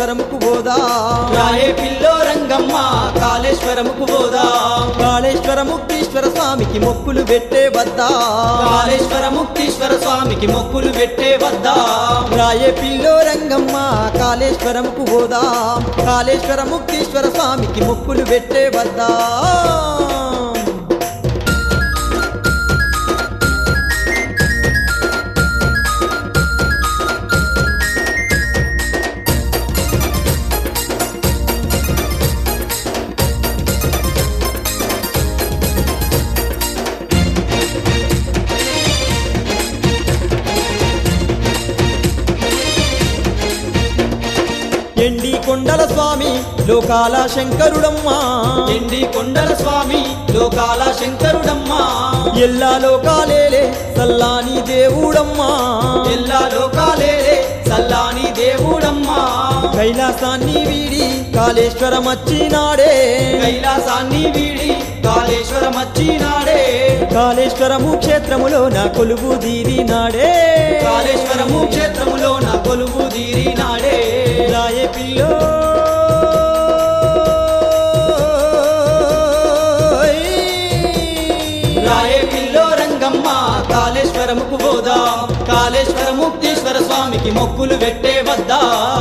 కాళేశ్వరముకు పోదా రాయే పిల్లో రంగమ్మ కాళేశ్వరముకు పోదా కాళేశ్వర ముక్తీశ్వర స్వామికి మొక్కులు పెట్టే వద్దా కాళేశ్వర ముక్తీశ్వర స్వామికి మొక్కులు పెట్టే వద్దా రాయే పిల్లో రంగమ్మ కాళేశ్వరముకు పోదా కాళేశ్వర ముక్తీశ్వర స్వామికి మొక్కులు పెట్టే వద్దా ఎండి కొండల స్వామి లోకాల శంకరుడమ్మా ఎండి కొండల స్వామి లోకాల శంకరుడమ్మా ఎల్లా లోకాలేలే సల్లాని దేవుడమ్మా ఎల్లా లోకాలేలే సల్లాని దేవుడమ్మా కైలాసాన్ని వీడి కాళేశ్వరం వచ్చినాడే కైలాసాన్ని వీడి కాళేశ్వరం వచ్చినాడే కాళేశ్వరము క్షేత్రములో నా కొలువు దీరినాడే కాళేశ్వరము క్షేత్రములో నా కొలువు తీరినాడే రాయే పిల్లో రాయే పిల్లో రంగమ్మ కాళేశ్వరముకు పోదా కాళేశ్వర ముక్తీశ్వర స్వామికి మొక్కులు పెట్టే వద్దా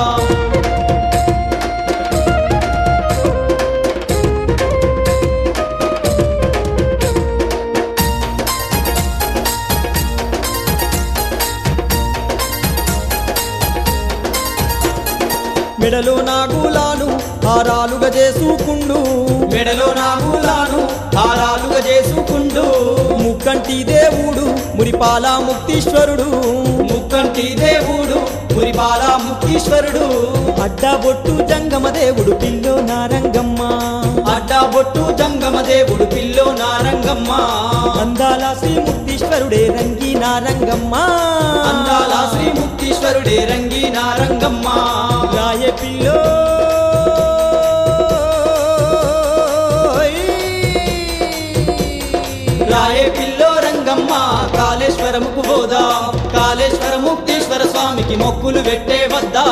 మెడలో నాగులాను హారాలుగా చేసుకుండు మెడలో నాగులాను హారాలుగా చేసుకుంటూ ముక్కంటి దేవుడు మురిపాల ముక్తీశ్వరుడు ముక్కంటి దేవుడు పురిపాల ముక్తీశ్వరుడు అడ్డబొట్టు జంగమ దేవుడు పిల్లో నారంగమ్మ అడ్డా బొట్టు జంగమ దేవుడు పిల్లో నారంగమ్మ అందాల శ్రీ ముక్తీశ్వరుడే రంగి నారంగమ్మ అందాల శ్రీ ముక్తీశ్వరుడే రంగి నారంగమ్మ రాయ పిల్లో రాయే పిల్లో రంగమ్మ కాళేశ్వరముకు పోదా కాళేశ్వర ముక్తీశ్వర స్వామికి మొక్కులు పెట్టే వద్దా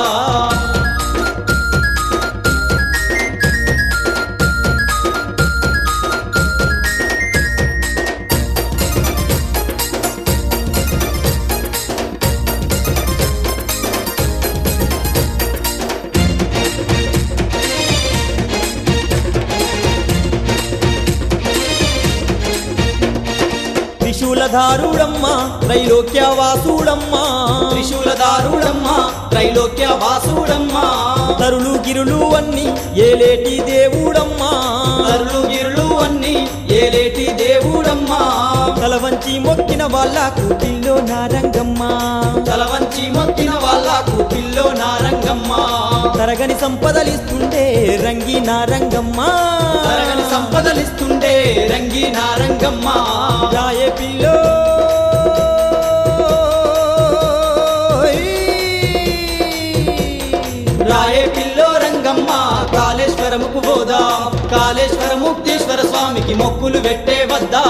త్రిశూలధారుడమ్మ త్రైలోక్యవాసుడమ్మ త్రిశూలదారుడమ్మ త్రైలోక్య వాసుడమ్మ తరులు గిరులు అన్ని ఏలేటి దేవుడమ్మ తరులు గిరులు అన్ని ఏలేటి దేవుడమ్మ తల వంచి మొక్కిన వాళ్ళకు పిల్లో నారంగమ్మ తల వంచి మొక్కిన వాళ్ళకు పిల్లో నారంగమ్మ తరగని సంపదలిస్తుండే రంగి నారంగమ్మ తరగని సంపదలిస్తుండే రంగి నారంగమ్మ రాయ పిల్లో రాయే పిల్లో రంగమ్మ కాళేశ్వరముకు పోదా కాళేశ్వర ముక్తీశ్వర స్వామికి మొక్కులు పెట్టే వద్దా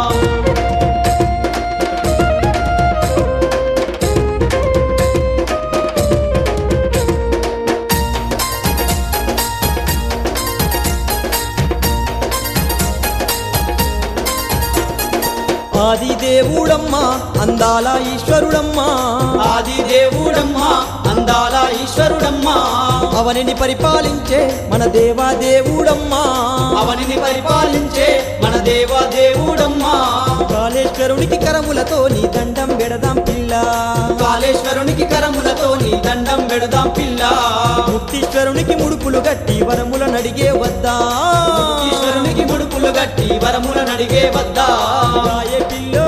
ఆది దేవుడమ్మ అందాల ఈశ్వరుడమ్మ ఆది దేవుడమ్మ అందాల ఈశ్వరుడమ్మ అవనిని పరిపాలించే మన దేవా దేవుడమ్మ అవనిని పరిపాలించే మన దేవ దేవుడమ్మ కాళేశ్వరునికి కరములతో నీ దండం పెడదాం పిల్ల కాళేశ్వరునికి కరములతో నీ దండం పెడదాం పిల్ల ముక్తీశ్వరునికి ముడుపులు గట్టి వరముల నడిగే వద్దా ఈశ్వరునికి ముడుపులు గట్టి వరముల నడిగే వద్దా రాయ పిల్లో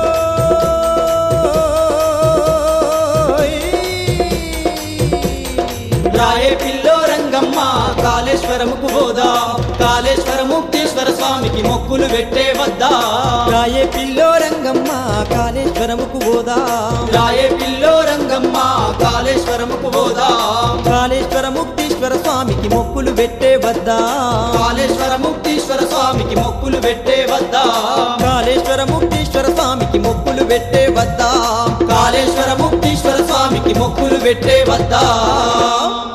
రాయే పిల్లో రంగమ్మ కాళేశ్వరముకు పోదా కాళేశ్వర ముక్తీశ్వర స్వామికి మొక్కులు పెట్టే వద్దా రాయే పిల్లో రంగమ్మ కాళేశ్వరముకు పోదా రాయే పిల్లో రంగమ్మ కాళేశ్వరముకు పోదా కాళేశ్వర ముక్తీశ్వర స్వామికి మొక్కులు పెట్టే వద్దా కాళేశ్వర ముక్తీశ్వర స్వామికి మొక్కులు పెట్టే వద్దా కాళేశ్వర ముక్తీశ్వర స్వామికి మొక్కులు పెట్టే వద్దా కాళేశ్వర ముక్తీశ్వర స్వామికి మొక్కులు పెట్టే వద్దా